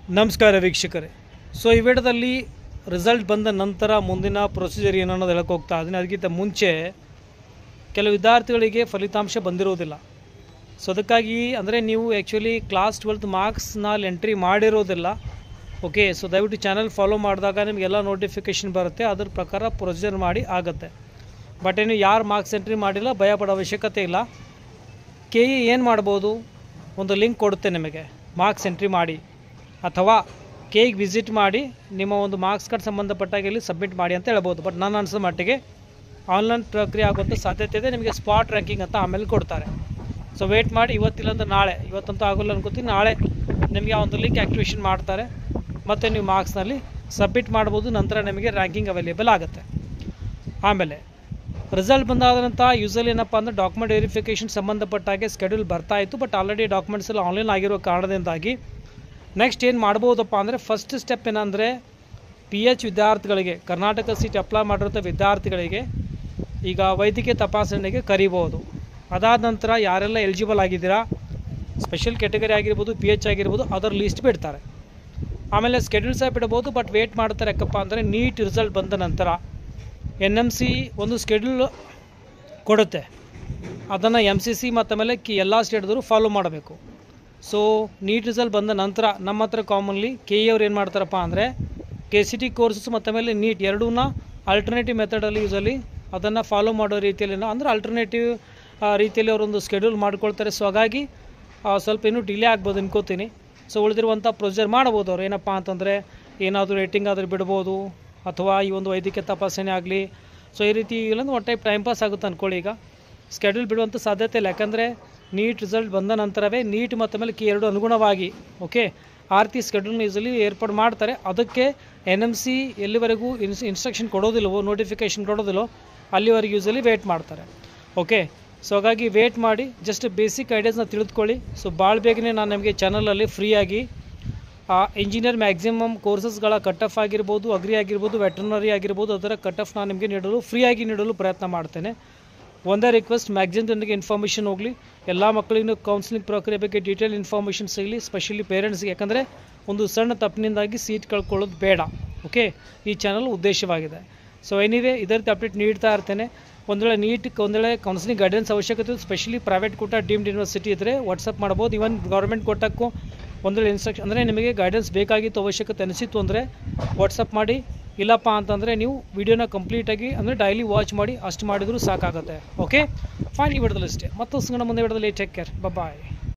ನಮಸ್ಕಾರ ವೀಕ್ಷಕರೇ ಸೊ ಈ ವಿಡಿಯೋದಲ್ಲಿ ರಿಸಲ್ಟ್ ಬಂದ ನಂತರ ಮುಂದಿನ ಪ್ರೊಸೀಜರ್ ಏನು ಅನ್ನೋದು ಹೇಳಕ್ಕೆ ಹೋಗ್ತಾ ಇದ್ದೀನಿ ಅದಕ್ಕಿಂತ ಮುಂಚೆ ಕೆಲವು ವಿದ್ಯಾರ್ಥಿಗಳಿಗೆ ಫಲಿತಾಂಶ ಬಂದಿರೋದಿಲ್ಲ ಸೊ ಅದಕ್ಕಾಗಿ ಅಂದರೆ ನೀವು ಆ್ಯಕ್ಚುಲಿ ಕ್ಲಾಸ್ ಟ್ವೆಲ್ತ್ ಮಾರ್ಕ್ಸ್ನಲ್ಲಿ ಎಂಟ್ರಿ ಮಾಡಿರೋದಿಲ್ಲ ಓಕೆ ಸೊ ದಯವಿಟ್ಟು ಚಾನಲ್ ಫಾಲೋ ಮಾಡಿದಾಗ ನಿಮಗೆಲ್ಲ ನೋಟಿಫಿಕೇಷನ್ ಬರುತ್ತೆ ಅದ್ರ ಪ್ರಕಾರ ಪ್ರೊಸೀಜರ್ ಮಾಡಿ ಆಗುತ್ತೆ ಬಟ್ ಏನು ಯಾರು ಮಾರ್ಕ್ಸ್ ಎಂಟ್ರಿ ಮಾಡಿಲ್ಲ ಭಯ ಪಡೋ ಅವಶ್ಯಕತೆ ಇಲ್ಲ ಕೆ ಇ ಏನು ಮಾಡ್ಬೋದು ಒಂದು ಲಿಂಕ್ ಕೊಡುತ್ತೆ ನಿಮಗೆ ಮಾರ್ಕ್ಸ್ ಎಂಟ್ರಿ ಮಾಡಿ ಅಥವಾ ಕೇಗೆ ವಿಸಿಟ್ ಮಾಡಿ ನಿಮ್ಮ ಒಂದು ಮಾರ್ಕ್ಸ್ ಕಾರ್ಡ್ ಸಂಬಂಧಪಟ್ಟಾಗ ಇಲ್ಲಿ ಸಬ್ಮಿಟ್ ಮಾಡಿ ಅಂತ ಹೇಳ್ಬೋದು ಬಟ್ ನಾನು ಅನಿಸೋ ಮಟ್ಟಿಗೆ ಆನ್ಲೈನ್ ಪ್ರಕ್ರಿಯೆ ಆಗುವಂಥ ಸಾಧ್ಯತೆ ಇದೆ ನಿಮಗೆ ಸ್ಪಾಟ್ ರ್ಯಾಂಕಿಂಗ್ ಅಂತ ಆಮೇಲೆ ಕೊಡ್ತಾರೆ ಸೊ ವೇಟ್ ಮಾಡಿ ಇವತ್ತಿಲ್ಲ ಅಂದ್ರೆ ನಾಳೆ ಇವತ್ತಂತೂ ಆಗೋಲ್ಲ ಅನ್ಕೋತೀನಿ ನಾಳೆ ನಿಮಗೆ ಆ ಒಂದು ಲಿಂಕ್ ಆ್ಯಕ್ಟಿವೇಷನ್ ಮಾಡ್ತಾರೆ ಮತ್ತು ನೀವು ಮಾರ್ಕ್ಸ್ನಲ್ಲಿ ಸಬ್ಮಿಟ್ ಮಾಡ್ಬೋದು ನಂತರ ನಿಮಗೆ ರ್ಯಾಂಕಿಂಗ್ ಅವೈಲೇಬಲ್ ಆಗುತ್ತೆ ಆಮೇಲೆ ರಿಸಲ್ಟ್ ಬಂದಾದ ನಂತರ ಯೂಸಲಿ ಏನಪ್ಪ ಅಂದರೆ ಡಾಕ್ಯುಮೆಂಟ್ ವೆರಿಫಿಕೇಷನ್ ಸಂಬಂಧಪಟ್ಟಾಗೆ ಸ್ಕೆಡ್ಯೂಲ್ ಬರ್ತಾ ಇತ್ತು ಬಟ್ ಆಲ್ರೆಡಿ ಡಾಕ್ಯುಮೆಂಟ್ಸ್ ಎಲ್ಲ ಆನ್ಲೈನ್ ಆಗಿರೋ ಕಾರಣದಿಂದಾಗಿ ನೆಕ್ಸ್ಟ್ ಏನು ಮಾಡ್ಬೋದಪ್ಪ ಅಂದರೆ ಫಸ್ಟ್ ಸ್ಟೆಪ್ ಏನಂದರೆ ಪಿ ಎಚ್ ವಿದ್ಯಾರ್ಥಿಗಳಿಗೆ ಕರ್ನಾಟಕ ಸೀಟ್ ಅಪ್ಲೈ ಮಾಡಿರೋಂಥ ವಿದ್ಯಾರ್ಥಿಗಳಿಗೆ ಈಗ ವೈದ್ಯಕೀಯ ತಪಾಸಣೆಗೆ ಕರಿಬೋದು ಅದಾದ ನಂತರ ಯಾರೆಲ್ಲ ಎಲಿಜಿಬಲ್ ಆಗಿದ್ದೀರಾ ಸ್ಪೆಷಲ್ ಕೆಟಗರಿ ಆಗಿರ್ಬೋದು ಪಿ ಎಚ್ ಆಗಿರ್ಬೋದು ಅದರ ಲಿಸ್ಟ್ ಬಿಡ್ತಾರೆ ಆಮೇಲೆ ಸ್ಕೆಡ್ಯೂಲ್ ಸಹ ಬಿಡ್ಬೋದು ಬಟ್ ವೇಟ್ ಮಾಡ್ತಾರೆ ಯಾಕಪ್ಪ ಅಂದರೆ ನೀಟ್ ರಿಸಲ್ಟ್ ಬಂದ ನಂತರ ಎನ್ ಎಮ್ ಸಿ ಒಂದು ಸ್ಕೆಡ್ಯೂಲ್ ಕೊಡುತ್ತೆ ಅದನ್ನು ಎಮ್ ಸಿ ಸಿ ಮತ್ತು ಆಮೇಲೆ ಕಿ ಎಲ್ಲ ಸ್ಟೇಟ್ದವರು ಫಾಲೋ ಮಾಡಬೇಕು ಸೊ ನೀಟ್ ರಿಸಲ್ಟ್ ಬಂದ ನಂತರ ನಮ್ಮ ಹತ್ರ ಕಾಮನ್ಲಿ ಕೆ ಇ ಅವ್ರು ಏನು ಮಾಡ್ತಾರಪ್ಪ ಅಂದರೆ ಕೆ ಸಿ ಟಿ ಕೋರ್ಸಸ್ ಮತ್ತು ಆಮೇಲೆ ನೀಟ್ ಎರಡೂ ಆಲ್ಟರ್ನೇಟಿವ್ ಮೆಥಡಲ್ಲಿ ಯೂಸಲಿ ಅದನ್ನು ಫಾಲೋ ಮಾಡೋ ರೀತಿಯಲ್ಲಿ ಅಂದರೆ ಆಲ್ಟರ್ನೇಟಿವ್ ರೀತಿಯಲ್ಲಿ ಅವರೊಂದು ಸ್ಕೆಡ್ಯೂಲ್ ಮಾಡ್ಕೊಳ್ತಾರೆ ಸೊ ಹಾಗಾಗಿ ಆ, ಸ್ವಲ್ಪ ಇನ್ನೂ ಡಿಲೇ ಆಗ್ಬೋದು ಅನ್ಕೋತೀನಿ ಸೊ ಉಳಿದಿರುವಂಥ ಪ್ರೊಸೀಜರ್ ಮಾಡ್ಬೋದು ಅವ್ರು ಏನಪ್ಪ ಅಂತಂದರೆ ಏನಾದರೂ ರೇಟಿಂಗ್ ಆದರೂ ಬಿಡ್ಬೋದು ಅಥವಾ ಈ ಒಂದು ವೈದ್ಯಕೀಯ ತಪಾಸಣೆ ಆಗಲಿ ಸೊ ಈ ರೀತಿ ಇಲ್ಲಂದ್ರೆ ಒನ್ ಟೈಪ್ ಟೈಮ್ ಪಾಸ್ ಆಗುತ್ತೆ ಅಂದ್ಕೊಳ್ಳಿ ಈಗ ಸ್ಕೆಡ್ಯೂಲ್ ಬಿಡುವಂಥ ಸಾಧ್ಯತೆ ಇಲ್ಲ ಯಾಕಂದರೆ ನೀಟ್ ರಿಸಲ್ಟ್ ಬಂದ ನಂತರವೇ ನೀಟ್ ಮತ್ತು ಮೇಲೆ ಕೆ ಎರಡು ಅನುಗುಣವಾಗಿ ಓಕೆ ಆ ರೀತಿ ಸ್ಕೆಡ್ಯೂಲ್ನ ಯೂಸಲಿ ಏರ್ಪಾಡು ಮಾಡ್ತಾರೆ ಅದಕ್ಕೆ ಎನ್ ಎಮ್ ಸಿ ಎಲ್ಲಿವರೆಗೂ ಇನ್ಸ್ ಇನ್ಸ್ಟ್ರಕ್ಷನ್ ಕೊಡೋದಿಲ್ಲವೋ ನೋಟಿಫಿಕೇಷನ್ ಕೊಡೋದಿಲ್ಲೋ ಅಲ್ಲಿವರೆಗೆ ಯೂಸಲಿ ವೇಟ್ ಮಾಡ್ತಾರೆ ಓಕೆ ಸೊ ಹಾಗಾಗಿ ವೇಟ್ ಮಾಡಿ ಜಸ್ಟ್ ಬೇಸಿಕ್ ಐಡಿಯಾಸ್ನ ತಿಳಿದುಕೊಳ್ಳಿ ಸೊ ಭಾಳ ಬೇಗನೆ ನಾನು ನಿಮಗೆ ಚಾನಲಲ್ಲಿ ಫ್ರೀಯಾಗಿ ಇಂಜಿನಿಯರ್ ಮ್ಯಾಕ್ಸಿಮಮ್ ಕೋರ್ಸಸ್ಗಳ ಕಟ್ ಆಫ್ ಆಗಿರ್ಬೋದು ಅಗ್ರಿ ಆಗಿರ್ಬೋದು ವೆಟರ್ನರಿ ಆಗಿರ್ಬೋದು ಅದರ ಕಟ್ ಆಫ್ ನಾನು ನಿಮಗೆ ನೀಡಲು ಫ್ರೀಯಾಗಿ ನೀಡಲು ಪ್ರಯತ್ನ ಮಾಡ್ತೇನೆ ಒಂದೇ ರಿಕ್ವೆಸ್ಟ್ ಮ್ಯಾಕ್ಸಿಮಮ್ ಜನರಿಗೆ ಇನ್ಫಾರ್ಮೇಷನ್ ಹೋಗಲಿ ಎಲ್ಲ ಮಕ್ಕಳಿಗೂ ಕೌನ್ಸಿಲಿಂಗ್ ಪ್ರಕ್ರಿಯೆ ಬಗ್ಗೆ ಡೀಟೇಲ್ ಇನ್ಫಾರ್ಮೇಷನ್ ಸಿಗಲಿ ಸ್ಪೆಷಲಿ ಪೇರೆಂಟ್ಸ್ಗೆ ಯಾಕಂದರೆ ಒಂದು ಸಣ್ಣ ತಪ್ಪಿನಿಂದಾಗಿ ಸೀಟ್ ಕಳ್ಕೊಳ್ಳೋದು ಬೇಡ ಓಕೆ ಈ ಚಾನಲ್ ಉದ್ದೇಶವಾಗಿದೆ ಸೊ ಎನಿವೇ ಇದೇ ರೀತಿ ಅಪ್ಡೇಟ್ ನೀಡ್ತಾ ಇರ್ತೇನೆ ಒಂದು ವೇಳೆ ನೀಟ್ ಒಂದು ವೇಳೆ ಕೌನ್ಸಿಲಿಂಗ್ ಗೈಡೆನ್ಸ್ ಅವಶ್ಯಕತೆ specially private quota deemed university ಇದ್ದರೆ ವಾಟ್ಸಪ್ ಮಾಡ್ಬೋದು ಇವನ್ ಗೌರ್ಮೆಂಟ್ ಕೋಟಕ್ಕೂ ಒಂದು ವೇಳೆ ಇನ್ಸ್ಟ್ರಕ್ಷನ್ ಅಂದರೆ ನಿಮಗೆ ಗೈಡೆನ್ಸ್ ಬೇಕಾಗಿತ್ತು ಅವಶ್ಯಕತೆ ಅನಿಸಿತ್ತು ಅಂದರೆ ವಾಟ್ಸಪ್ ಮಾಡಿ ಇಲ್ಲಪ್ಪ ಅಂತಂದರೆ ನೀವು ವಿಡಿಯೋನ ಕಂಪ್ಲೀಟಾಗಿ ಅಂದರೆ ಡೈಲಿ ವಾಚ್ ಮಾಡಿ ಅಷ್ಟು ಮಾಡಿದರೂ ಸಾಕಾಗುತ್ತೆ ಓಕೆ ಫೈನ್ ಈ ವಿಡದಲ್ಲಿ ಅಷ್ಟೇ ಮತ್ತೊಂದು ಮುಂದೆ ವಿಡದಲ್ಲಿ ಟೇಕ್ ಕೇರ್ ಬಾಯ್